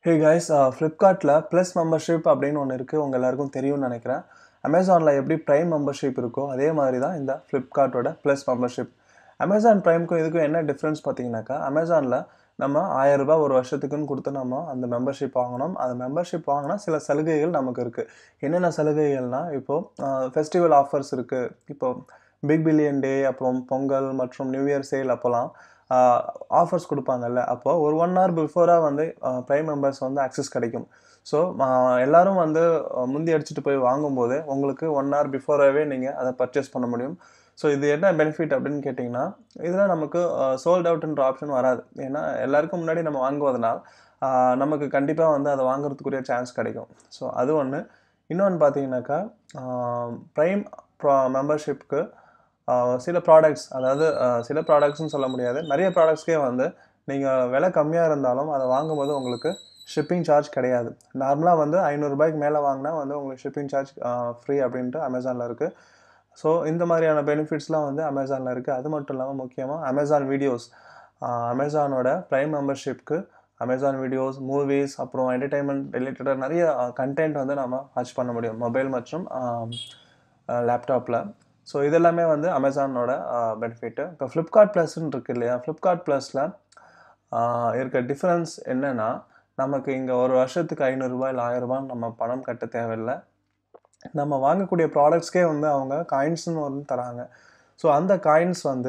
ஹே guys ஃப்ளிப்கார்ட்டில் plus membership அப்படின்னு ஒன்று இருக்குது உங்கள் எல்லாருக்கும் தெரியும்னு நினைக்கிறேன் அமேசானில் எப்படி ப்ரைம் மெம்பர்ஷிப் இருக்கோ அதே மாதிரி தான் இந்த ஃப்ளிப்கார்ட்டோட ப்ளஸ் மெம்பர்ஷிப் அமேசான் ப்ரைம்க்கும் இதுக்கும் என்ன டிஃப்ரென்ஸ் பார்த்தீங்கன்னாக்கா அமேசானில் நம்ம ஆயிரம் ரூபாய் ஒரு வருஷத்துக்குன்னு கொடுத்து நம்ம அந்த மெம்பர்ஷிப் வாங்கணும் அந்த மெம்பர்ஷிப் வாங்கினா சில சலுகைகள் நமக்கு இருக்குது என்னென்ன சலுகைகள்னால் இப்போது ஃபெஸ்டிவல் ஆஃபர்ஸ் இருக்குது இப்போது பிக் பில்லியன் டே அப்புறம் பொங்கல் மற்றும் நியூ இயர் சேல் அப்போலாம் ஆஃபர்ஸ் கொடுப்பாங்கல்ல அப்போ ஒரு ஒன் ஹவர் பிஃபோராக வந்து ப்ரைம் மெம்பர்ஸ் வந்து அக்சஸ் கிடைக்கும் ஸோ எல்லாரும் வந்து அஹ், முந்தி அடிச்சுட்டு போய் வாங்கும்போது உங்களுக்கு ஒன் ஹவர் பிஃபோராகவே நீங்கள் அதை பர்ச்சேஸ் பண்ண முடியும் ஸோ இது என்ன பெனிஃபிட் அப்படின்னு கேட்டிங்கன்னா இதில் நமக்கு சோல்ட் அவுட்ன்ற ஆப்ஷன் வராது ஏன்னா எல்லாருக்கும் முன்னாடி நம்ம வாங்குவதனால் அஹ், நமக்கு கண்டிப்பாக வந்து அதை வாங்குறதுக்குரிய சான்ஸ் கிடைக்கும் ஸோ அது ஒன்று இன்னொன்று பார்த்தீங்கன்னாக்கா ப்ரைம் மெம்பர்ஷிப்க்கு சில ப்ராடக்ட்ஸ் அதாவது அஹ், சில ப்ராடக்ட்ஸ்னு சொல்ல முடியாது நிறைய ப்ராடக்ட்ஸ்க்கே வந்து நீங்கள் விலை கம்மியாக இருந்தாலும் அதை வாங்கும்போது உங்களுக்கு ஷிப்பிங் சார்ஜ் கிடையாது நார்மலாக வந்து ஐநூறுரூபாய்க்கு மேலே வாங்கினா வந்து உங்களுக்கு ஷிப்பிங் சார்ஜ் ஃப்ரீ அப்படின்ட்டு அமேசானில் இருக்குது ஸோ இந்த மாதிரியான பெனிஃபிட்ஸ்லாம் வந்து அமேசானில் இருக்குது அது மட்டும் இல்லாமல் முக்கியமாக அமேசான் வீடியோஸ் அமேசானோட ப்ரைம் மெம்பர்ஷிப்க்கு அமேசான் வீடியோஸ் மூவிஸ் அப்புறம் என்டர்டைன்மெண்ட் ரிலேட்டடாக நிறைய கண்டென்ட் வந்து நம்ம வாட்ச் பண்ண முடியும் மொபைல் மற்றும் லேப்டாப்பில் ஸோ இதெல்லாமே வந்து அமேசானோட பெனிஃபிட்டு இப்போ ஃப்ளிப்கார்ட் ப்ளஸ்ன்னு இருக்கு இல்லையா ஃப்ளிப்கார்ட் ப்ளஸில் இருக்க டிஃப்ரென்ஸ் என்னென்னா நமக்கு இங்கே ஒரு வருஷத்துக்கு ஐநூறுரூபா இல்லை ஆயிரரூபான்னு நம்ம பணம் கட்ட தேவையில்லை நம்ம வாங்கக்கூடிய ப்ராடக்ட்ஸ்க்கே வந்து அவங்க காயின்ஸ்னு வந்து தராங்க ஸோ அந்த காயின்ஸ் வந்து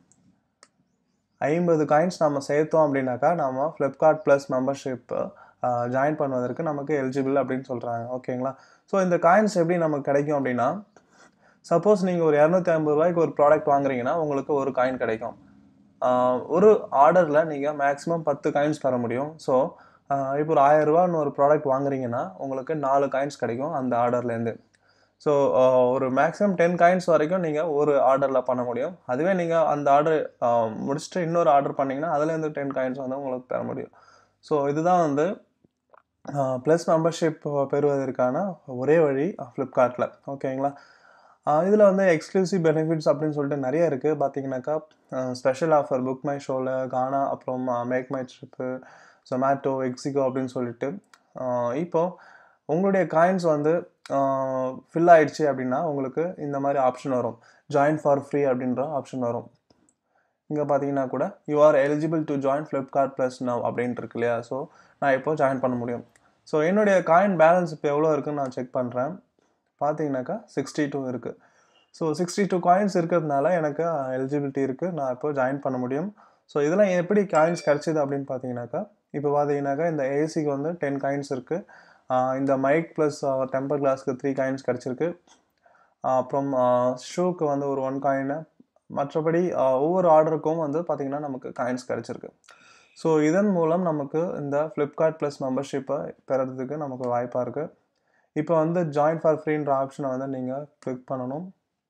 ஐம்பது காயின்ஸ் நம்ம சேர்த்தோம் அப்படின்னாக்கா நம்ம ஃப்ளிப்கார்ட் ப்ளஸ் மெம்பர்ஷிப் ஜாயின் பண்ணுவதற்கு நமக்கு எலிஜிபிள் அப்படின்னு சொல்கிறாங்க ஓகேங்களா ஸோ இந்த காயின்ஸ் எப்படி நமக்கு கிடைக்கும் அப்படின்னா சப்போஸ் நீங்கள் ஒரு இரநூத்தி ஐம்பது ரூபாய்க்கு ஒரு ப்ராடக்ட் வாங்குறீங்கன்னா உங்களுக்கு ஒரு காயின் கிடைக்கும் ஆஹ் ஒரு ஆர்டரில் நீங்கள் மேக்ஸிமம் பத்து காயின்ஸ் பெற முடியும் ஸோ இப்போ ஒரு ஆயிரம் ரூபான்னு ஒரு ப்ராடக்ட் வாங்குறீங்கன்னா உங்களுக்கு நாலு காயின்ஸ் கிடைக்கும் அந்த ஆர்டர்லேருந்து ஸோ ஒரு மேக்ஸிமம் டென் காயின்ஸ் வரைக்கும் நீங்கள் ஒரு ஆர்டரில் பண்ண முடியும் அதுவே நீங்கள் அந்த ஆர்டர் முடிச்சுட்டு இன்னொரு ஆர்டர் பண்ணிங்கன்னா அதுலேருந்து டென் காயின்ஸ் வந்து உங்களுக்கு பெற முடியும் ஸோ இதுதான் வந்து ப்ளஸ் மெம்பர்ஷிப் பெறுவதற்கான ஒரே வழி ஃப்ளிப்கார்ட்டில் ஓகேங்களா இதில் வந்து எக்ஸ்க்ளூசிவ் பெனிஃபிட்ஸ் அப்படின்னு சொல்லிட்டு நிறைய இருக்குது பார்த்தீங்கன்னாக்கா ஸ்பெஷல் ஆஃபர் புக் மை ஷோவில் கானா அப்புறம் make my trip Zomato Ixigo அப்படின்னு சொல்லிட்டு ஆஹ் இப்போ உங்களுடைய காயின்ஸ் வந்து ஃபில் ஆயிடுச்சு அப்படின்னா உங்களுக்கு இந்த மாதிரி ஆப்ஷன் வரும் ஜாயின் ஃபார் ஃப்ரீ அப்படின்ற ஆப்ஷன் வரும் இங்கே பார்த்தீங்கன்னா கூட you are eligible to join Flipkart plus now அப்படின்ட்டு இருக்கு இல்லையா ஸோ நான் இப்போ ஜாயின் பண்ண முடியும் ஸோ என்னுடைய காயின் பேலன்ஸ் இப்போ எவ்வளோ இருக்குன்னு நான் செக் பண்ணுறேன் பார்த்தீங்கன்னாக்கா சிக்ஸ்டி டூ இருக்குது ஸோ சிக்ஸ்டி டூ காயின்ஸ் இருக்கிறதுனால எனக்கு எலிஜிபிலிட்டி இருக்குது நான் இப்போ ஜாயின் பண்ண முடியும் ஸோ இதெல்லாம் எப்படி காயின்ஸ் கிடச்சிது அப்படின்னு பார்த்தீங்கன்னாக்கா இப்போ பார்த்தீங்கன்னாக்கா இந்த ஏசிக்கு வந்து டென் காயின்ஸ் இருக்குது இந்த மைக் ப்ளஸ் டெம்பர் கிளாஸ்க்கு த்ரீ காயின்ஸ் கிடச்சிருக்கு அப்புறம் ஷூக்கு வந்து ஒரு ஒன் காயின் மற்றபடி ஒவ்வொரு ஆர்டருக்கும் வந்து பார்த்திங்கன்னா நமக்கு காயின்ஸ் கிடச்சிருக்கு ஸோ இதன் மூலம் நமக்கு இந்த ஃப்ளிப்கார்ட் ப்ளஸ் மெம்பர்ஷிப்பை பெறதுக்கு நமக்கு வாய்ப்பாக இருக்குது இப்போ வந்து ஜாயின் ஃபார் ஃப்ரீன்ற ஆப்ஷனை வந்து நீங்கள் கிளிக் பண்ணணும்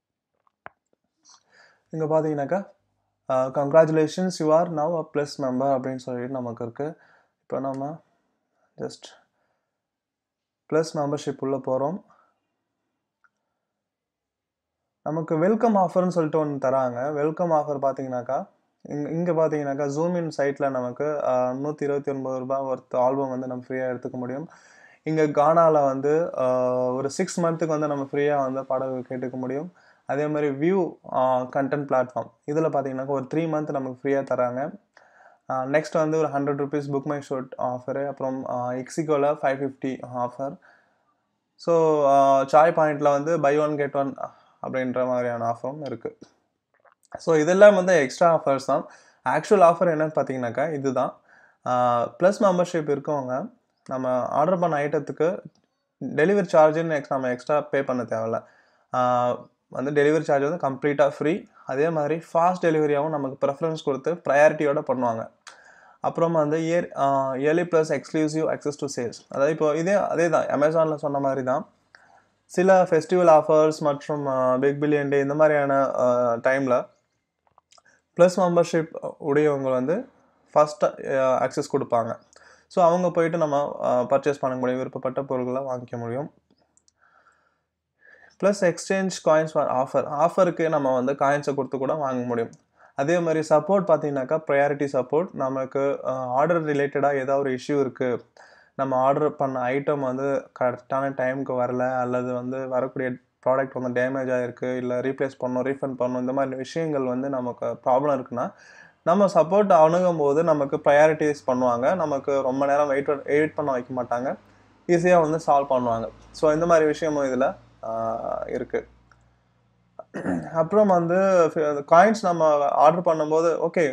இங்கே பார்த்தீங்கன்னாக்கா congratulations you are now a plus member அப்படின்னு சொல்லிட்டு நமக்கு இருக்குது இப்போ நம்ம ஜஸ்ட் ப்ளஸ் மெம்பர்ஷிப் உள்ளே போகிறோம் நமக்கு வெல்கம் ஆஃபர்னு சொல்லிட்டு ஒன்று தராங்க வெல்கம் ஆஃபர் பார்த்தீங்கன்னாக்கா இங்கே இங்கே பார்த்தீங்கன்னாக்கா ஜூம் இன் சைட்டில் நமக்கு நூற்றி இருபத்தி ஒன்பது ரூபாய் ஒர்த் ஆல்பம் வந்து நம்ம ஃப்ரீயாக எடுத்துக்க முடியும் இங்கே கானாவில் வந்து ஆஹ், ஒரு சிக்ஸ் மந்த்துக்கு வந்து நம்ம ஃப்ரீயாக வந்து பாடல்கள் கேட்டுக்க முடியும் அதே மாதிரி வியூ கண்டென்ட் பிளாட்ஃபார்ம் இதில் பார்த்தீங்கன்னாக்கா ஒரு த்ரீ மந்த் நமக்கு ஃப்ரீயாக தராங்க நெக்ஸ்ட் வந்து ஒரு hundred rupees book my show offer அப்புறம் எக்ஸிகோவில் five fifty offer so Chai பாயிண்டில் வந்து பை ஒன் கெட் ஒன் அப்படின்ற மாதிரியான ஆஃபரும் இருக்குது ஸோ இதெல்லாம் வந்து எக்ஸ்ட்ரா ஆஃபர்ஸ் தான் ஆக்சுவல் ஆஃபர் என்னன்னு பார்த்தீங்கன்னாக்கா இதுதான் ப்ளஸ் மெம்பர்ஷிப் இருக்கவங்க நம்ம ஆர்டர் பண்ண ஐட்டத்துக்கு டெலிவரி சார்ஜுன்னு எக்ஸ் நம்ம எக்ஸ்ட்ரா பே பண்ண தேவையில்ல ஆஹ் வந்து டெலிவரி சார்ஜ் வந்து கம்ப்ளீட்டாக ஃப்ரீ அதே மாதிரி ஃபாஸ்ட் டெலிவரியாகவும் நமக்கு ப்ரெஃபரன்ஸ் கொடுத்து ப்ரையாரிட்டியோட பண்ணுவாங்க அப்புறம் வந்து year early plus exclusive access to sales அதாவது இப்போ இதே அதே தான் அமேசானில் சொன்ன மாதிரி தான் சில ஃபெஸ்டிவல் ஆஃபர்ஸ் மற்றும் பிக் பில்லியன் டே இந்த மாதிரியான டைமில் ப்ளஸ் மெம்பர்ஷிப் உடையவங்க வந்து ஃபஸ்ட்டு அக்சஸ் கொடுப்பாங்க ஸோ அவங்க போயிட்டு நம்ம பர்ச்சேஸ் பண்ண முடியும் விருப்பப்பட்ட பொருட்களை வாங்கிக்க முடியும் plus exchange coins for offer ஆஃபருக்கு நம்ம வந்து காயின்ஸை கொடுத்து கூட வாங்க முடியும் அதே மாதிரி சப்போர்ட் பார்த்தீங்கன்னாக்கா ப்ரையாரிட்டி சப்போர்ட் நமக்கு ஆர்டர் ரிலேட்டடாக ஏதாவது ஒரு இஷ்யூ இருக்குது நம்ம ஆர்டர் பண்ண ஐட்டம் வந்து கரெக்டான டைமுக்கு வரல அல்லது வந்து வரக்கூடிய ப்ராடக்ட் வந்து டேமேஜ் ஆகிருக்கு இல்லை ரீப்ளேஸ் பண்ணணும் ரீஃபண்ட் பண்ணணும் இந்த மாதிரி விஷயங்கள் வந்து நமக்கு ப்ராப்ளம் இருக்குன்னா நம்ம சப்போர்ட் அணுகும் போது நமக்கு ப்ரையாரிட்டிஸ் பண்ணுவாங்க நமக்கு ரொம்ப நேரம் வெயிட் வெயிட் பண்ண வைக்க மாட்டாங்க ஈஸியாக வந்து சால்வ் பண்ணுவாங்க ஸோ இந்த மாதிரி விஷயமும் இதில் இருக்குது அப்புறம் வந்து காயின்ஸ் நம்ம ஆர்டர் பண்ணும்போது ஓகே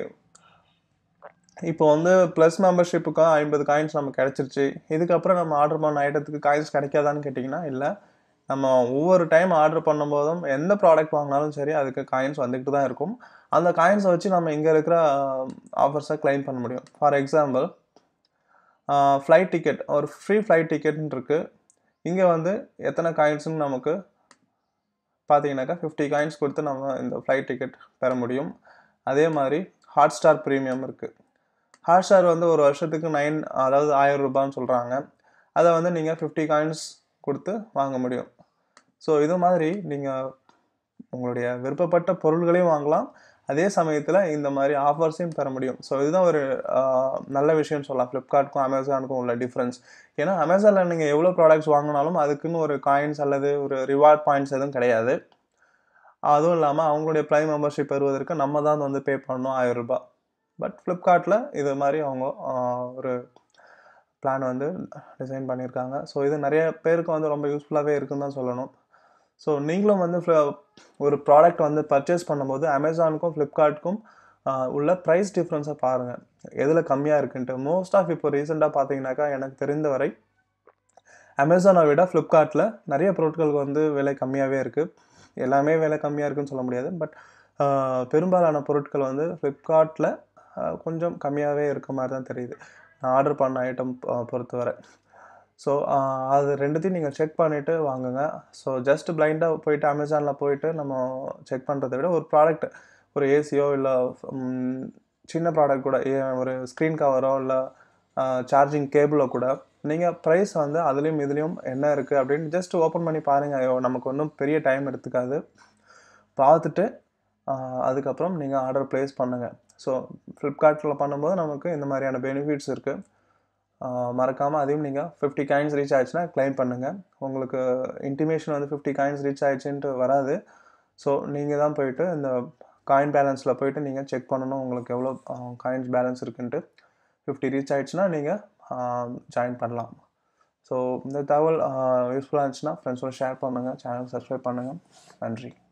இப்போ வந்து ப்ளஸ் மெம்பர்ஷிப்புக்கு ஐம்பது காயின்ஸ் நமக்கு கிடச்சிருச்சு இதுக்கப்புறம் நம்ம ஆர்டர் பண்ண ஐட்டத்துக்கு காயின்ஸ் கிடைக்காதான்னு கேட்டிங்கன்னா இல்லை நம்ம ஒவ்வொரு டைம் ஆர்டர் பண்ணும்போதும் எந்த ப்ராடக்ட் வாங்கினாலும் சரி அதுக்கு காயின்ஸ் வந்துக்கிட்டு தான் இருக்கும் அந்த காயின்ஸை வச்சு நம்ம இங்கே இருக்கிற ஆஃபர்ஸை கிளைம் பண்ண முடியும் ஃபார் எக்ஸாம்பிள் ஃப்ளைட் டிக்கெட் ஒரு ஃப்ரீ ஃப்ளைட் டிக்கெட்னு இருக்குது இங்கே வந்து எத்தனை காயின்ஸ்னு நமக்கு பார்த்தீங்கன்னாக்கா ஃபிஃப்டி காயின்ஸ் கொடுத்து நம்ம இந்த ஃப்ளைட் டிக்கெட் பெற முடியும் அதே மாதிரி ஹாட் ஸ்டார் ப்ரீமியம் இருக்குது ஹாட் ஸ்டார் வந்து ஒரு வருஷத்துக்கு நைன் அதாவது ஆயிரம் ரூபான்னு சொல்கிறாங்க அதை வந்து நீங்கள் ஃபிஃப்டி காயின்ஸ் கொடுத்து வாங்க முடியும் ஸோ இது மாதிரி நீங்கள் உங்களுடைய விருப்பப்பட்ட பொருள்களையும் வாங்கலாம் அதே சமயத்தில் இந்த மாதிரி ஆஃபர்ஸையும் பெற முடியும் ஸோ இதுதான் ஒரு நல்ல விஷயம்னு சொல்லலாம் ஃப்ளிப்கார்ட்க்கும் அமேசானுக்கும் உள்ள டிஃப்ரென்ஸ் ஏன்னா அமேசானில் நீங்கள் எவ்வளோ ப்ராடக்ட்ஸ் வாங்கினாலும் அதுக்குன்னு ஒரு காயின்ஸ் அல்லது ஒரு ரிவார்ட் பாயிண்ட்ஸ் எதுவும் கிடையாது அதுவும் இல்லாமல் அவங்களுடைய ப்ரைம் மெம்பர்ஷிப் பெறுவதற்கு நம்ம தான் வந்து பே பண்ணணும் ஆயிரம் ரூபாய் பட் ஃப்ளிப்கார்ட்டில் இது மாதிரி அவங்க ஒரு பிளான் வந்து டிசைன் பண்ணியிருக்காங்க ஸோ இது நிறைய பேருக்கு வந்து ரொம்ப யூஸ்ஃபுல்லாகவே இருக்குன்னு தான் சொல்லணும் ஸோ நீங்களும் வந்து ஒரு ப்ராடக்ட் வந்து பர்ச்சேஸ் பண்ணும்போது அமேசானுக்கும் ஃப்ளிப்கார்ட்டுக்கும் உள்ள ப்ரைஸ் டிஃப்ரென்ஸை பாருங்கள் எதில் கம்மியாக இருக்குன்ட்டு மோஸ்ட் ஆஃப் இப்போ ரீசெண்டாக பார்த்தீங்கன்னாக்கா எனக்கு தெரிந்த வரை அமேசானை விட ஃப்ளிப்கார்ட்டில் நிறைய பொருட்களுக்கு வந்து விலை கம்மியாகவே இருக்குது எல்லாமே விலை கம்மியாக இருக்குன்னு சொல்ல முடியாது பட் பெரும்பாலான பொருட்கள் வந்து ஃப்ளிப்கார்ட்டில் கொஞ்சம் கம்மியாகவே இருக்க மாதிரி தான் தெரியுது நான் ஆர்டர் பண்ண ஐட்டம் பொறுத்தவரை ஸோ அது ரெண்டுத்தையும் நீங்கள் செக் பண்ணிவிட்டு வாங்குங்க ஸோ ஜஸ்ட் பிளைண்டாக போயிட்டு அமேசானில் போயிட்டு நம்ம செக் பண்ணுறதை விட ஒரு ப்ராடக்ட் ஒரு ஏசியோ இல்லை சின்ன ப்ராடக்ட் கூட ஒரு ஸ்க்ரீன் கவரோ இல்லை சார்ஜிங் கேபிளோ கூட நீங்கள் ப்ரைஸ் வந்து அதுலேயும் இதுலேயும் என்ன இருக்குது அப்படின்னு ஜஸ்ட் ஓப்பன் பண்ணி பாருங்கள் ஐயோ நமக்கு ஒன்றும் பெரிய டைம் எடுத்துக்காது பார்த்துட்டு அதுக்கப்புறம் நீங்கள் ஆர்டர் ப்ளேஸ் பண்ணுங்கள் ஸோ ஃப்ளிப்கார்ட்டில் பண்ணும்போது நமக்கு இந்த மாதிரியான பெனிஃபிட்ஸ் இருக்குது மறக்காமல் அதையும் நீங்கள் ஃபிஃப்டி காயின்ஸ் ரீச் ஆயிடுச்சுன்னா கிளைம் பண்ணுங்கள் உங்களுக்கு இன்டிமேஷன் வந்து ஃபிஃப்டி காயின்ஸ் ரீச் ஆயிடுச்சுன்ட்டு வராது ஸோ நீங்கள் தான் போயிட்டு இந்த காயின் பேலன்ஸில் போயிட்டு நீங்கள் செக் பண்ணணும் உங்களுக்கு எவ்வளோ காயின்ஸ் பேலன்ஸ் இருக்குன்ட்டு ஃபிஃப்டி ரீச் ஆயிடுச்சுன்னா நீங்கள் ஜாயின் பண்ணலாம் ஸோ இந்த தகவல் யூஸ்ஃபுல்லாக இருந்துச்சுன்னா ஃப்ரெண்ட்ஸோட ஷேர் பண்ணுங்கள் சேனல் சப்ஸ்கிரைப் பண்ணுங்கள் நன்றி